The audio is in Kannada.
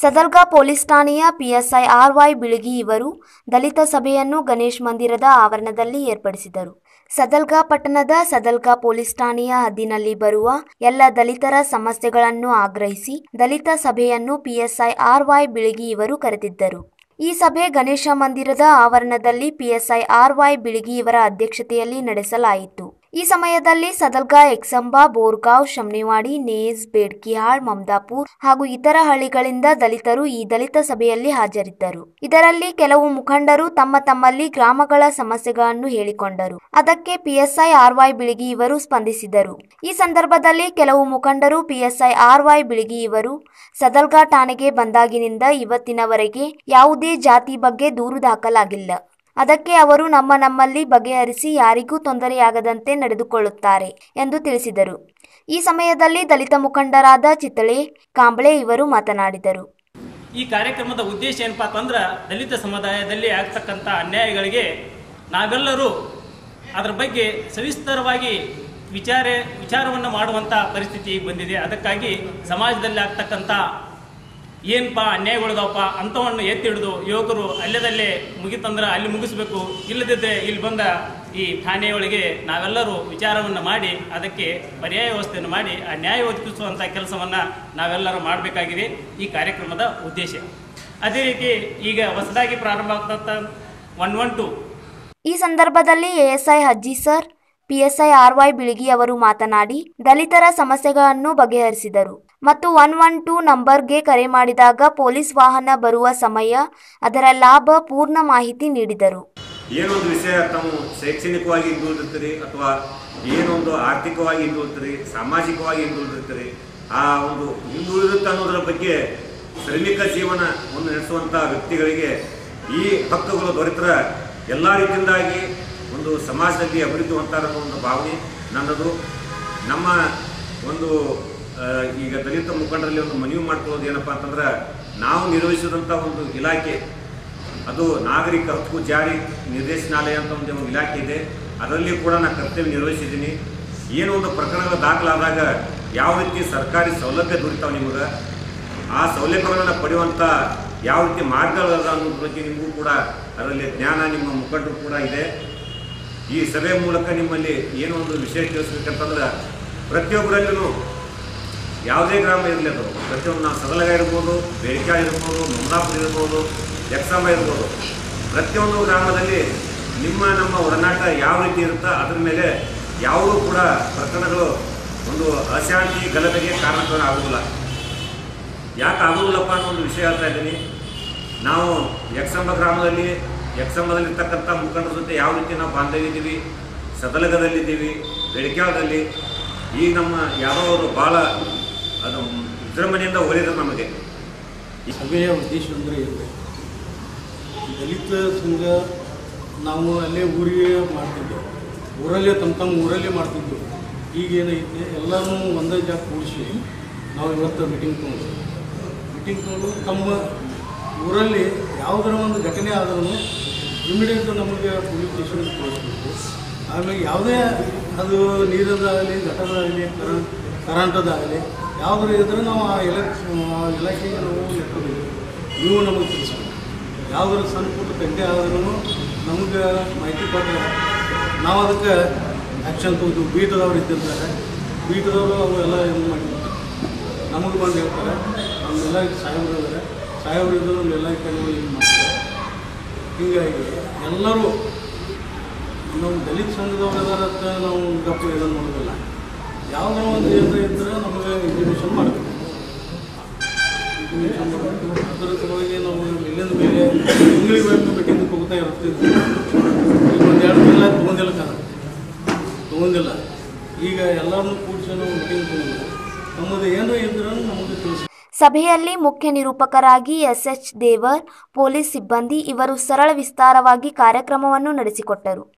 ಸದಲ್ಗಾ ಪೊಲೀಸ್ ಠಾಣೆಯ ಪಿಎಸ್ಐ ಆರ್ ವೈ ಬಿಳಗಿ ಇವರು ದಲಿತ ಸಭೆಯನ್ನು ಗಣೇಶ್ ಮಂದಿರದ ಆವರಣದಲ್ಲಿ ಏರ್ಪಡಿಸಿದರು ಸದಲ್ಗಾ ಪಟ್ಟಣದ ಸದಲ್ಗಾ ಪೊಲೀಸ್ ಠಾಣೆಯ ಹದ್ದಿನಲ್ಲಿ ಬರುವ ಎಲ್ಲ ದಲಿತರ ಸಮಸ್ಯೆಗಳನ್ನು ಆಗ್ರಹಿಸಿ ದಲಿತ ಸಭೆಯನ್ನು ಪಿಎಸ್ಐ ಆರ್ ವೈ ಬಿಳಗಿ ಇವರು ಕರೆದಿದ್ದರು ಈ ಸಭೆ ಗಣೇಶ ಮಂದಿರದ ಆವರಣದಲ್ಲಿ ಪಿಎಸ್ಐ ಆರ್ ವೈ ಬಿಳಗಿ ಇವರ ಅಧ್ಯಕ್ಷತೆಯಲ್ಲಿ ನಡೆಸಲಾಯಿತು ಈ ಸಮಯದಲ್ಲಿ ಸದಲ್ಗಾ ಎಕ್ಸಂಬ ಬೋರ್ಗಾಂವ್ ಶಮ್ನಿವಾಡಿ ನೇಜ್ ಬೇಡ್ಕಿಹಾಳ್ ಮಮದಾಪುರ್ ಹಾಗೂ ಇತರ ಹಳ್ಳಿಗಳಿಂದ ದಲಿತರು ಈ ದಲಿತ ಸಭೆಯಲ್ಲಿ ಹಾಜರಿದ್ದರು ಇದರಲ್ಲಿ ಕೆಲವು ಮುಖಂಡರು ತಮ್ಮ ತಮ್ಮಲ್ಲಿ ಗ್ರಾಮಗಳ ಸಮಸ್ಯೆಗಳನ್ನು ಹೇಳಿಕೊಂಡರು ಅದಕ್ಕೆ ಪಿಎಸ್ಐ ಆರ್ ವೈ ಬಿಳಿಗಿ ಇವರು ಸ್ಪಂದಿಸಿದರು ಈ ಸಂದರ್ಭದಲ್ಲಿ ಕೆಲವು ಮುಖಂಡರು ಪಿಎಸ್ಐ ಆರ್ ವೈ ಬಿಳಿಗಿ ಇವರು ಸದಲ್ಗಾ ಠಾಣೆಗೆ ಬಂದಾಗಿನಿಂದ ಇವತ್ತಿನವರೆಗೆ ಯಾವುದೇ ಜಾತಿ ಬಗ್ಗೆ ದೂರು ದಾಖಲಾಗಿಲ್ಲ ಅದಕ್ಕೆ ಅವರು ನಮ್ಮ ನಮ್ಮಲ್ಲಿ ಬಗೆಹರಿಸಿ ಯಾರಿಗೂ ತೊಂದರೆಯಾಗದಂತೆ ನಡೆದುಕೊಳ್ಳುತ್ತಾರೆ ಎಂದು ತಿಳಿಸಿದರು ಈ ಸಮಯದಲ್ಲಿ ದಲಿತ ಮುಖಂಡರಾದ ಚಿತ್ತಳೆ ಕಾಂಬಳೆ ಇವರು ಮಾತನಾಡಿದರು ಈ ಕಾರ್ಯಕ್ರಮದ ಉದ್ದೇಶ ಏನಪ್ಪಾ ಅಂತಂದ್ರೆ ದಲಿತ ಸಮುದಾಯದಲ್ಲಿ ಆಗ್ತಕ್ಕಂಥ ಅನ್ಯಾಯಗಳಿಗೆ ನಾವೆಲ್ಲರೂ ಅದರ ಬಗ್ಗೆ ಸವಿಸ್ತರವಾಗಿ ವಿಚಾರ ವಿಚಾರವನ್ನು ಮಾಡುವಂಥ ಪರಿಸ್ಥಿತಿ ಬಂದಿದೆ ಅದಕ್ಕಾಗಿ ಸಮಾಜದಲ್ಲಿ ಆಗ್ತಕ್ಕಂಥ ಏನಪ್ಪ ಅನ್ಯಾಯಗಳಿದಾವಪ್ಪ ಅಂಥವನ್ನು ಎತ್ತಿ ಹಿಡಿದು ಯುವಕರು ಅಲ್ಲದಲ್ಲೇ ಮುಗಿತಂದ್ರೆ ಅಲ್ಲಿ ಮುಗಿಸ್ಬೇಕು ಇಲ್ಲದಿದ್ದರೆ ಇಲ್ಲಿ ಬಂದ ಈ ಠಾಣೆಯೊಳಗೆ ನಾವೆಲ್ಲರೂ ವಿಚಾರವನ್ನು ಮಾಡಿ ಅದಕ್ಕೆ ಪರ್ಯಾಯ ವ್ಯವಸ್ಥೆಯನ್ನು ಮಾಡಿ ಆ ನ್ಯಾಯ ಒದಗಿಸುವಂಥ ಕೆಲಸವನ್ನು ನಾವೆಲ್ಲರೂ ಮಾಡಬೇಕಾಗಿದೆ ಈ ಕಾರ್ಯಕ್ರಮದ ಉದ್ದೇಶ ಅದೇ ರೀತಿ ಈಗ ಹೊಸದಾಗಿ ಪ್ರಾರಂಭ ಆಗ್ತಂಥ ಒನ್ ಒನ್ ಟು ಈ ಸಂದರ್ಭದಲ್ಲಿ ASI Hajji sir PSI R Y Biligi ಅವರು ಮಾತನಾಡಿ ದಲಿತರ ಸಮಸ್ಯೆಗಳನ್ನು ಬಗೆಹರಿಸಿದರು ಮತ್ತು ಒನ್ ಒನ್ ಟೂ ನಂಬರ್ಗೆ ಕರೆ ಮಾಡಿದಾಗ ಪೊಲೀಸ್ ವಾಹನ ಬರುವ ಸಮಯ ಅದರ ಲಾಭ ಪೂರ್ಣ ಮಾಹಿತಿ ನೀಡಿದರು ಏನೊಂದು ವಿಷಯ ತಾವು ಶೈಕ್ಷಣಿಕವಾಗಿ ಹಿಂದುಳಿದಿರ್ತೀರಿ ಅಥವಾ ಏನೊಂದು ಆರ್ಥಿಕವಾಗಿ ಹಿಂದುಳಿದಿರ್ತೀರಿ ಸಾಮಾಜಿಕವಾಗಿ ಹಿಂದುಳಿದಿರ್ತೀರಿ ಆ ಒಂದು ಹಿಂದುಳಿದಿರುತ್ತೆ ಅನ್ನೋದರ ಬಗ್ಗೆ ಶ್ರಮಿಕ ಜೀವನ ಒಂದು ನಡೆಸುವಂಥ ವ್ಯಕ್ತಿಗಳಿಗೆ ಈ ಹಕ್ಕುಗಳು ದೊರೆತರ ಎಲ್ಲ ರೀತಿಯಿಂದಾಗಿ ಒಂದು ಸಮಾಜದಲ್ಲಿ ಅಭಿವೃದ್ಧಿ ಹೊಂತಾರ ಅನ್ನೋ ಒಂದು ಭಾವನೆ ನನ್ನದು ನಮ್ಮ ಒಂದು ಆ, ಈಗ ದಲಿತ ಮುಖಂಡರಲ್ಲಿ ಒಂದು ಮನವಿ ಮಾಡ್ಕೊಳ್ಳೋದು ಏನಪ್ಪ ಅಂತಂದ್ರೆ ನಾವು ನಿರ್ವಹಿಸಿದಂಥ ಒಂದು ಇಲಾಖೆ ಅದು ನಾಗರಿಕ ಹಕ್ಕು ಜಾರಿ ನಿರ್ದೇಶನಾಲಯ ಅಂತ ಒಂದು ಒಂದು ಇಲಾಖೆ ಇದೆ ಅದರಲ್ಲಿ ಕೂಡ ನಾನು ಕರ್ತವ್ಯ ನಿರ್ವಹಿಸಿದ್ದೀನಿ ಏನೋ ಒಂದು ಪ್ರಕರಣಗಳು ದಾಖಲಾದಾಗ ಯಾವ ರೀತಿ ಸರ್ಕಾರಿ ಸೌಲಭ್ಯ ದೊರಿತಾವೆ ನಿಮಗೆ ಆ ಸೌಲಭ್ಯಗಳನ್ನು ಪಡೆಯುವಂಥ ಯಾವ ರೀತಿ ಮಾರ್ಗಗಳದ ಅನ್ನೋದ್ರ ಬಗ್ಗೆ ನಿಮಗೂ ಕೂಡ ಅದರಲ್ಲಿ ಜ್ಞಾನ ನಿಮ್ಮ ಮುಖಂಡರು ಕೂಡ ಇದೆ ಈ ಸಭೆ ಮೂಲಕ ನಿಮ್ಮಲ್ಲಿ ಏನೋ ಒಂದು ವಿಷಯ ತಿಳಿಸ್ಬೇಕಂತಂದ್ರೆ ಪ್ರತಿಯೊಬ್ಬರಲ್ಲೂ ಯಾವುದೇ ಗ್ರಾಮ ಇರಲಿ ಅದು ಪ್ರತಿಯೊಂದು ನಾವು ಸದಲಗ ಇರ್ಬೋದು ಬೇಡಿಕೆ ಇರ್ಬೋದು ಮಮದಾಪುರ ಇರ್ಬೋದು ಯಕ್ಷಾಂಬ ಇರ್ಬೋದು ಪ್ರತಿಯೊಂದು ಗ್ರಾಮದಲ್ಲಿ ನಿಮ್ಮ ನಮ್ಮ ಒಡನಾಟ ಯಾವ ರೀತಿ ಇರುತ್ತೋ ಅದ್ರ ಮೇಲೆ ಯಾವುದೂ ಕೂಡ ಪ್ರಕರಣಗಳು ಒಂದು ಅಶಾಂತಿ ಗಲಭೆಗೆ ಕಾರಣಕರ ಆಗುವುದಿಲ್ಲ ಯಾಕೆ ಆಗುವುದಿಲ್ಲಪ್ಪ ಅನ್ನೋ ಒಂದು ವಿಷಯ ಹೇಳ್ತಾ ಇದ್ದೀನಿ ನಾವು ಯಕ್ಷಂಬ ಗ್ರಾಮದಲ್ಲಿ ಯಕ್ಷಂಬದಲ್ಲಿರ್ತಕ್ಕಂಥ ಮುಖಂಡರ ಜೊತೆ ಯಾವ ರೀತಿ ನಾವು ಬಾಂಧವ್ಯ ಇದ್ದೀವಿ ಸದಲಗದಲ್ಲಿದ್ದೀವಿ ಬೆಳಕ್ಯಾಳದಲ್ಲಿ ಈಗ ನಮ್ಮ ಯಾರೋ ಅವರು ಭಾಳ ಅದು ವಿಜೃಂಭಣೆಯಿಂದ ಹೊಲಿದ್ರು ನಮಗೆ ಈ ಸಭೆಯ ಉದ್ದೇಶ ಅಂದರೆ ಇದೆ ದಲಿತ ಸಂಘ ನಾವು ಅಲ್ಲೇ ಊರಿಗೆ ಮಾಡ್ತಿದ್ದೆವು ಊರಲ್ಲೇ ತಮ್ಮ ತಮ್ಮ ಊರಲ್ಲೇ ಮಾಡ್ತಿದ್ದೆವು ಈಗೇನೈತೆ ಎಲ್ಲನೂ ಒಂದೇ ಜಾಗ ಕೂಡಿಸಿ ನಾವು ಇವತ್ತು ಮೀಟಿಂಗ್ ತೊಗೊಂಡು ಮೀಟಿಂಗ್ ತೊಗೊಂಡು ತಮ್ಮ ಊರಲ್ಲಿ ಯಾವುದರ ಒಂದು ಘಟನೆ ಆದ್ರೂ ಇಮಿಡಿಯೇಟ್ ನಮಗೆ ಪೊಲೀಸ್ ಸ್ಟೇಷನ್ಗೆ ತೋರಿಸ್ಬೇಕು ಆಮೇಲೆ ಯಾವುದೇ ಅದು ನೀರದಾಗಲಿ ಗಟರದಾಗಲಿ ಕರ ಕರೆಂಟದಾಗಲಿ ಯಾವುದ್ರ ಇದ್ರೆ ನಾವು ಆ ಇಲಾಖೆ ಆ ಇಲಾಖೆಗೆ ನಾವು ಇಟ್ಕೊಬೇಕು ನೀವು ನಮಗೆ ತಿಳಿಸ್ಬೇಕು ಯಾವುದ್ರ ಸಣ್ಣ ಪುಟ್ಟ ತಂಟೆ ಆದ್ರೂ ನಮಗೆ ಮಾಹಿತಿ ಕೊಟ್ಟರೆ ನಾವು ಅದಕ್ಕೆ ಆ್ಯಕ್ಷನ್ ತಗೊಂಡು ಬೀಟದವ್ರು ಇದ್ದಿರ್ತಾರೆ ಬೀಟದವರು ಅವೆಲ್ಲ ಇದು ಮಾಡಿರ್ತಾರೆ ನಮಗೆ ಬಂದು ಹೇಳ್ತಾರೆ ನಮ್ಮೆಲ್ಲ ಸಾಹೇಬ್ರು ಇದ್ದಾರೆ ಸಾಹೇಬ್ರು ಇದ್ದರು ನಮ್ಮೆಲ್ಲ ಕೆಲವು ಇದು ಮಾಡ್ತಾರೆ ಹೀಗಾಗಿ ಎಲ್ಲರೂ ನಾವು ದಲಿತ ಸಂಘದವ್ರು ಇದಾರೆ ಅಂತ ನಾವು ಗಪ್ಪ ಇದನ್ನು ಮಾಡೋದಿಲ್ಲ ಯಾವುದೋ ಒಂದು ಏನಾರ ಇದ್ದರೆ ನಮಗೆ ಇಂಟಿಮೇಷನ್ ಮಾಡಬೇಕು ಇಂಟಿಮೇಷನ್ ಮಾಡಬೇಕು ಅದರ ಸಲುವಾಗಿ ನಾವು ಇಲ್ಲಿಂದ ಮೇಲೆ ತಿಂಗಳಿಗೆ ಬೇಕು ಮೀಟಿಂಗ್ ಹೋಗ್ತಾ ಇರ್ತೀವಿ ಈಗ ಒಂದು ಎರಡು ತಿಂಗಳ ತೊಗೊಂಡಿಲ್ಲ ಕಾರಣ ತೊಗೊಂಡಿಲ್ಲ ಈಗ ಎಲ್ಲರನ್ನೂ ಕೂಡಿಸಿ ನಾವು ಮೀಟಿಂಗ್ ತೊಗೊಂಡಿಲ್ಲ ನಮ್ಮದು ಏನೋ ಇದ್ರೂ ನಮಗೆ ತಿಳಿಸಿ ಸಭೆಯಲ್ಲಿ ಮುಖ್ಯ ನಿರೂಪಕರಾಗಿ ಎಸ್ಎಚ್ ದೇವರ್ ಪೊಲೀಸ್ ಸಿಬ್ಬಂದಿ ಇವರು ಸರಳ ವಿಸ್ತಾರವಾಗಿ ಕಾರ್ಯಕ್ರಮವನ್ನು ನಡೆಸಿಕೊಟ್ಟರು